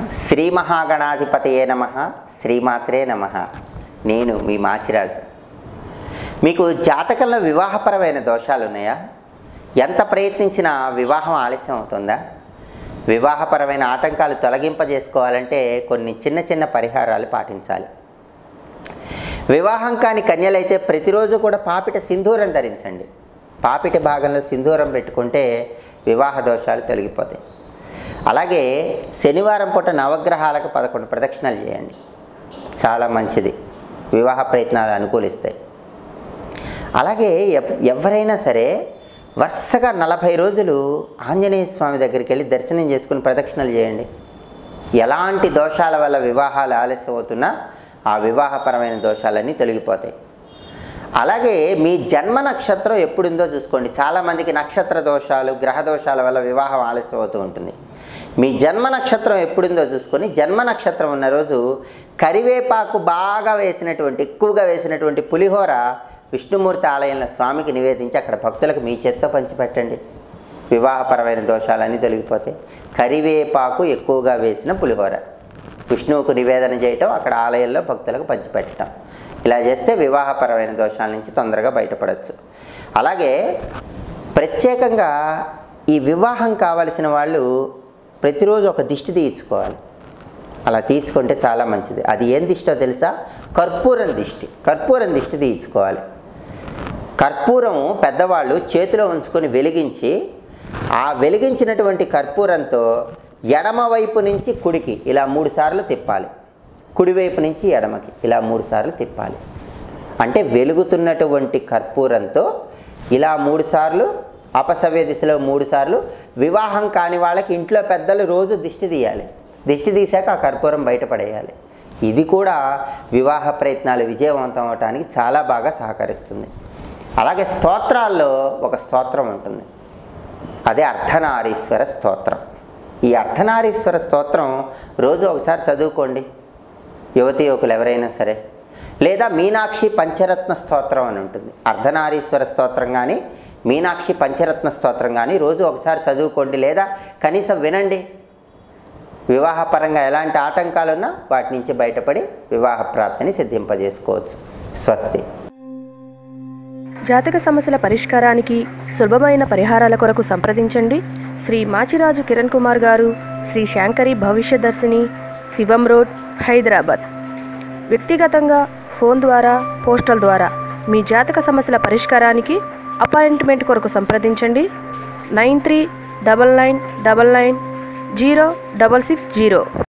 శ్రీ మహాగణాధిపతయే నమ శ్రీమాత్రే నమ నేను మీ మాచిరాజు మీకు జాతకంలో వివాహపరమైన దోషాలు ఉన్నాయా ఎంత ప్రయత్నించినా వివాహం ఆలస్యం అవుతుందా వివాహపరమైన ఆటంకాలు తొలగింపజేసుకోవాలంటే కొన్ని చిన్న చిన్న పరిహారాలు పాటించాలి వివాహం కాని కన్యలైతే ప్రతిరోజు కూడా పాపిట సింధూరం ధరించండి పాపిట భాగంలో సింధూరం పెట్టుకుంటే వివాహ దోషాలు తొలగిపోతాయి అలాగే శనివారం పూట నవగ్రహాలకు పదకొండు ప్రదక్షిణలు చేయండి చాలా మంచిది వివాహ ప్రయత్నాలు అనుకూలిస్తాయి అలాగే ఎవ్- ఎవరైనా సరే వరుసగా నలభై రోజులు ఆంజనేయ స్వామి దగ్గరికి వెళ్ళి దర్శనం చేసుకుని ప్రదక్షిణలు చేయండి ఎలాంటి దోషాల వల్ల వివాహాలు ఆలస్యం అవుతున్నా ఆ వివాహపరమైన దోషాలన్నీ తొలగిపోతాయి అలాగే మీ జన్మ నక్షత్రం ఎప్పుడుందో చూసుకోండి చాలామందికి నక్షత్ర దోషాలు గ్రహ దోషాల వల్ల వివాహం ఆలస్యం అవుతూ ఉంటుంది మీ జన్మ నక్షత్రం ఎప్పుడుందో చూసుకొని జన్మ నక్షత్రం ఉన్న రోజు కరివేపాకు బాగా వేసినటువంటి ఎక్కువగా వేసినటువంటి పులిహోర విష్ణుమూర్తి ఆలయంలో స్వామికి నివేదించి అక్కడ భక్తులకు మీ చేత్తో పంచిపెట్టండి వివాహపరమైన దోషాలన్నీ తొలగిపోతాయి కరివేపాకు ఎక్కువగా వేసిన పులిహోర విష్ణువుకు నివేదన చేయటం అక్కడ ఆలయంలో భక్తులకు పంచిపెట్టడం ఇలా చేస్తే వివాహపరమైన దోషాల నుంచి తొందరగా బయటపడవచ్చు అలాగే ప్రత్యేకంగా ఈ వివాహం కావలసిన వాళ్ళు ప్రతిరోజు ఒక దిష్టి తీయించుకోవాలి అలా తీయించుకుంటే చాలా మంచిది అది ఏం దిష్టో తెలుసా కర్పూరం దిష్టి కర్పూరం దిష్టి తీయించుకోవాలి కర్పూరం పెద్దవాళ్ళు చేతిలో ఉంచుకొని వెలిగించి ఆ వెలిగించినటువంటి కర్పూరంతో ఎడమ వైపు నుంచి కుడికి ఇలా మూడు సార్లు తిప్పాలి కుడివైపు నుంచి ఎడమకి ఇలా మూడు సార్లు తిప్పాలి అంటే వెలుగుతున్నటువంటి కర్పూరంతో ఇలా మూడు సార్లు అపసవ్య దిశలో మూడు సార్లు వివాహం కాని వాళ్ళకి ఇంట్లో పెద్దలు రోజు దిష్టి తీయాలి దిష్టి తీశాక ఆ కర్పూరం బయటపడేయాలి ఇది కూడా వివాహ ప్రయత్నాలు విజయవంతం అవడానికి చాలా బాగా సహకరిస్తుంది అలాగే స్తోత్రాల్లో ఒక స్తోత్రం ఉంటుంది అదే అర్ధనారీశ్వర స్తోత్రం ఈ అర్ధనారీశ్వర స్తోత్రం రోజు ఒకసారి చదువుకోండి యువతి యువకులు ఎవరైనా సరే లేదా మీనాక్షి పంచరత్న స్తోత్రం అని ఉంటుంది అర్ధనారీశ్వర స్తోత్రం కానీ మీనాక్షి పంచరత్న స్తోత్రం కానీ రోజు ఒకసారి చదువుకోండి లేదా కనీసం వినండి వివాహపరంగా ఎలాంటి ఆటంకాలున్నా వాటి నుంచి బయటపడి వివాహ ప్రాప్తిని సిద్ధింపజేసుకోవచ్చు స్వస్తి జాతక సమస్యల పరిష్కారానికి సులభమైన పరిహారాల కొరకు సంప్రదించండి శ్రీ మాచిరాజు కిరణ్ కుమార్ గారు శ్రీ శాంకరి భవిష్యదర్శిని శివం రోడ్ హైదరాబాద్ వ్యక్తిగతంగా ఫోన్ ద్వారా పోస్టల్ ద్వారా మీ జాతక సమస్యల పరిష్కారానికి అపాయింట్మెంట్ కొరకు సంప్రదించండి nine three double nine double nine zero double six zero